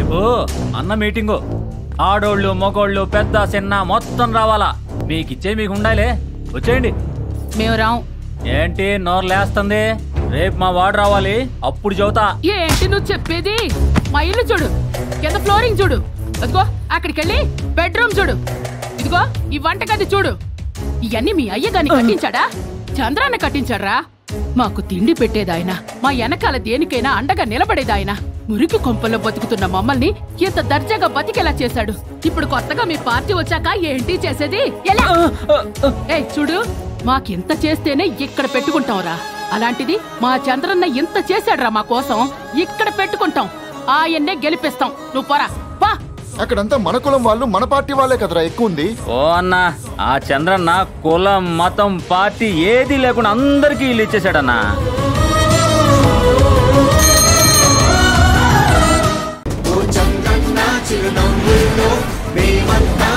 రేపు అన్న మీటింగు ఆడోళ్ళు మగోళ్ళు పెద్ద చిన్న మొత్తం రావాలా మీకు ఇచ్చే మీకు ఉండాలి వచ్చేయండి మేము రాం ఏంటి నోరు లేస్తుంది రేపు మా వాడు రావాలి అప్పుడు చెబుతా ఏంటి నువ్వు చెప్పేది మా ఇల్లు చూడు కింద ఫ్లోరింగ్ చూడు అదిగో అక్కడికి వెళ్ళి బెడ్రూమ్ చూడు ఇదిగో ఈ వంటగది చూడు ఇవన్నీ మీ అయ్య గాని కట్టించాడా చంద్రాన్ని కట్టించాడ్రా మాకు తిండి పెట్టేదాయన మా వెనకాల దేనికైనా అండగా నిలబడేదాయన మురికి కొంపల్లో బతుకుతున్న మమ్మల్ని ఇంత దర్జాగా బతికేలా చేశాడు ఇప్పుడు కొత్తగా మీ పార్టీ వచ్చాక ఏంటి చేసేది ఎలా ఏ చూడు మాకింత చేస్తేనే ఇక్కడ పెట్టుకుంటాంరా అలాంటిది మా చంద్రన్న ఇంత చేశాడ్రా మా కోసం ఇక్కడ పెట్టుకుంటాం ఆయన్నే గెలిపిస్తాం నువ్వు పోరా పా అక్కడంతా మన కులం వాళ్ళు మన పార్టీ వాళ్ళే కదరా ఎక్కువ ఉంది ఓ అన్న ఆ చంద్రన్న కులం మతం పార్టీ ఏది లేకుండా అందరికీ ఇల్లు ఇచ్చేసాడన్నా ఓ చంద్రన్న చిరునవ్వుల్లో మేమంతా